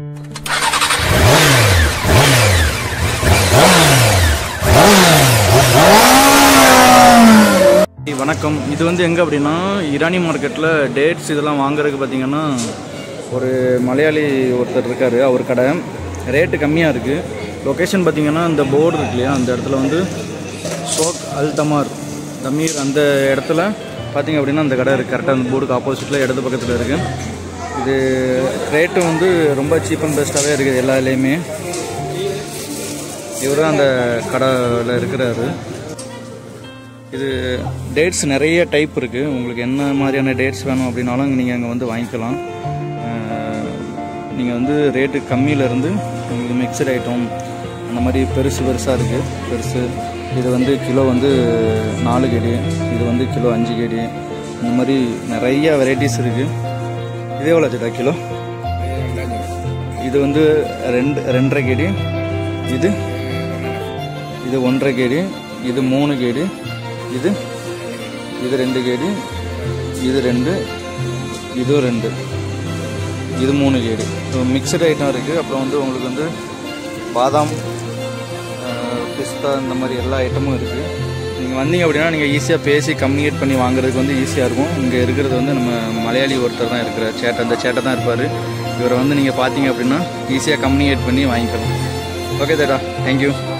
வணக்கம் இது வந்து எங்கே அப்படின்னா இரானி மார்க்கெட்டில் டேட்ஸ் இதெல்லாம் வாங்குறதுக்கு பார்த்தீங்கன்னா ஒரு மலையாளி ஒருத்தர் இருக்கார் அவர் கடை ரேட்டு கம்மியாக இருக்குது லொக்கேஷன் பார்த்தீங்கன்னா இந்த போர்டு இருக்கு இல்லையா அந்த இடத்துல வந்து ஷோக் அல் தமார் தமீர் அந்த இடத்துல பார்த்தீங்க அப்படின்னா அந்த கடை இருக்குது கரெக்டாக அந்த போர்டுக்கு ஆப்போசிட்டில் இடது பக்கத்தில் இருக்குது இது ரேட்டு வந்து ரொம்ப சீப் அண்ட் பெஸ்ட்டாகவே இருக்குது எல்லா இதுலேயுமே இவர் அந்த கடையில் இருக்கிறாரு இது டேட்ஸ் நிறைய டைப் இருக்குது உங்களுக்கு என்ன மாதிரியான டேட்ஸ் வேணும் அப்படின்னாலும் நீங்கள் அங்கே வந்து வாங்கிக்கலாம் நீங்கள் வந்து ரேட்டு கம்மியிலேருந்து உங்களுக்கு மிக்சட் ஐட்டம் அந்த மாதிரி பெருசு பெருசாக இருக்குது பெருசு இது வந்து கிலோ வந்து நாலு கேடி இது வந்து கிலோ அஞ்சு கேடி இந்த மாதிரி நிறைய வெரைட்டிஸ் இருக்குது இது எவ்வளோ ஆச்சுடா கிலோ இது வந்து ரெண்டு ரெண்டரை கேடி இது இது ஒன்றரை கேடி இது மூணு கேடி இது இது ரெண்டு கேடி இது ரெண்டு இது ரெண்டு இது மூணு கேடி மிக்சடு ஐட்டம் இருக்குது அப்புறம் வந்து உங்களுக்கு வந்து பாதாம் பிஸ்தா இந்த மாதிரி எல்லா ஐட்டமும் இருக்குது நீங்கள் வந்தீங்க அப்படின்னா நீங்கள் ஈஸியாக பேசி கம்யூனிகேட் பண்ணி வாங்குறதுக்கு வந்து ஈஸியாக இருக்கும் இங்கே இருக்கிறது வந்து நம்ம மலையாளி ஒருத்தர் தான் இருக்கிறார் சேட்டை அந்த சேட்டை தான் இருப்பார் இவரை வந்து நீங்கள் பார்த்தீங்க அப்படின்னா ஈஸியாக கம்யூனிகேட் பண்ணி வாங்கிக்கலாம் ஓகே தேட்டா தேங்க்யூ